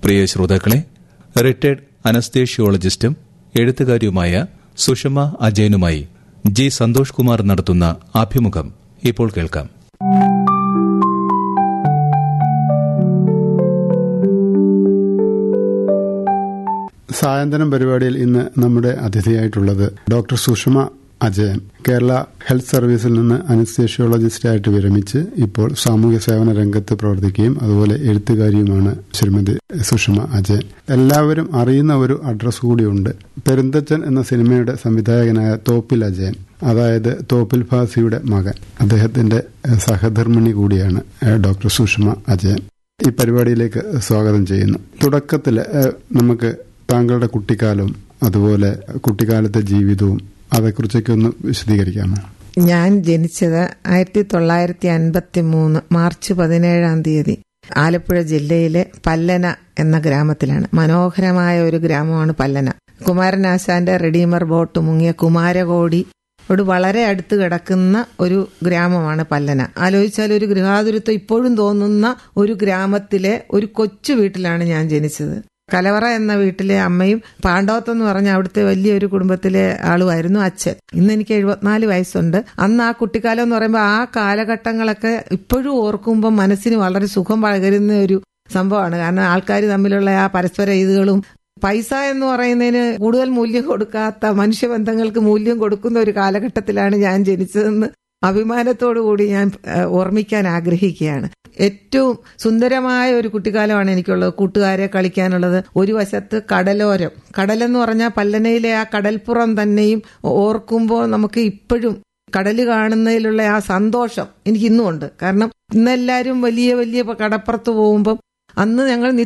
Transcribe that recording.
പ്രിയ ശ്രോതാക്കളെ റിട്ടയർഡ് അനസ്തേഷ്യോളജിസ്റ്റും എഴുത്തുകാരിയുമായ സുഷമ അജയനുമായി ജി സന്തോഷ് കുമാർ നടത്തുന്ന അഭിമുഖം ഇപ്പോൾ കേൾക്കാം സായന്തനം പരിപാടിയിൽ ഇന്ന് നമ്മുടെ അതിഥിയായിട്ടുള്ളത് ഡോക്ടർ സുഷമ അജയൻ കേരള ഹെൽത്ത് സർവീസിൽ നിന്ന് അനസ്തേഷ്യോളജിസ്റ്റായിട്ട് വിരമിച്ച് ഇപ്പോൾ സാമൂഹ്യ സേവന രംഗത്ത് പ്രവർത്തിക്കുകയും അതുപോലെ എഴുത്തുകാരിയുമാണ് ശ്രീമതി സുഷമ അജയൻ എല്ലാവരും അറിയുന്ന ഒരു അഡ്രസ് കൂടിയുണ്ട് പെരുന്തച്ചൻ എന്ന സിനിമയുടെ സംവിധായകനായ തോപ്പിൽ അജയൻ അതായത് തോപ്പിൽ ഫാസിയുടെ മകൻ അദ്ദേഹത്തിന്റെ സഹധർമ്മിണി കൂടിയാണ് ഡോക്ടർ സുഷമ അജയൻ ഈ പരിപാടിയിലേക്ക് സ്വാഗതം ചെയ്യുന്നു തുടക്കത്തിൽ നമുക്ക് താങ്കളുടെ കുട്ടിക്കാലവും അതുപോലെ കുട്ടിക്കാലത്തെ ജീവിതവും അതേക്കുറിച്ചൊക്കെ ഒന്ന് വിശദീകരിക്കാമോ ഞാൻ ജനിച്ചത് ആയിരത്തി തൊള്ളായിരത്തി അൻപത്തി മൂന്ന് മാർച്ച് പതിനേഴാം തീയതി ആലപ്പുഴ ജില്ലയിലെ പല്ലന എന്ന ഗ്രാമത്തിലാണ് മനോഹരമായ ഒരു ഗ്രാമമാണ് പല്ലന കുമാരനാശാന്റെ റെഡീമർ ബോട്ട് മുങ്ങിയ കുമാരകോടി ോട് വളരെ അടുത്ത് കിടക്കുന്ന ഒരു ഗ്രാമമാണ് പല്ലന ആലോചിച്ചാൽ ഒരു ഗൃഹാതുരത്വം ഇപ്പോഴും തോന്നുന്ന ഒരു ഗ്രാമത്തിലെ ഒരു കൊച്ചു വീട്ടിലാണ് ഞാൻ ജനിച്ചത് കലവറ എന്ന വീട്ടിലെ അമ്മയും പാണ്ഡവത്ത് എന്ന് പറഞ്ഞ അവിടുത്തെ വലിയൊരു കുടുംബത്തിലെ ആളുമായിരുന്നു അച്ഛൻ ഇന്ന് എനിക്ക് എഴുപത്തിനാല് വയസ്സുണ്ട് അന്ന് ആ കുട്ടിക്കാലം എന്ന് പറയുമ്പോൾ ആ കാലഘട്ടങ്ങളൊക്കെ ഇപ്പോഴും ഓർക്കുമ്പോൾ മനസ്സിന് വളരെ സുഖം പകരുന്ന ഒരു സംഭവമാണ് കാരണം ആൾക്കാർ തമ്മിലുള്ള ആ പരസ്പര ഇതുകളും പൈസ എന്ന് പറയുന്നതിന് കൂടുതൽ മൂല്യം കൊടുക്കാത്ത മനുഷ്യബന്ധങ്ങൾക്ക് മൂല്യം കൊടുക്കുന്ന ഒരു കാലഘട്ടത്തിലാണ് ഞാൻ ജനിച്ചതെന്ന് അഭിമാനത്തോടു കൂടി ഞാൻ ഓർമ്മിക്കാൻ ആഗ്രഹിക്കുകയാണ് ഏറ്റവും സുന്ദരമായ ഒരു കുട്ടിക്കാലമാണ് എനിക്കുള്ളത് കൂട്ടുകാരെ കളിക്കാനുള്ളത് ഒരു വശത്ത് കടലോരം കടലെന്ന് പറഞ്ഞാൽ പല്ലനയിലെ ആ കടൽപ്പുറം തന്നെയും ഓർക്കുമ്പോൾ നമുക്ക് ഇപ്പോഴും കടല് കാണുന്നതിലുള്ള ആ സന്തോഷം എനിക്ക് ഇന്നും ഉണ്ട് കാരണം ഇന്നെല്ലാവരും വലിയ വലിയ കടപ്പുറത്ത് പോകുമ്പം അന്ന് ഞങ്ങൾ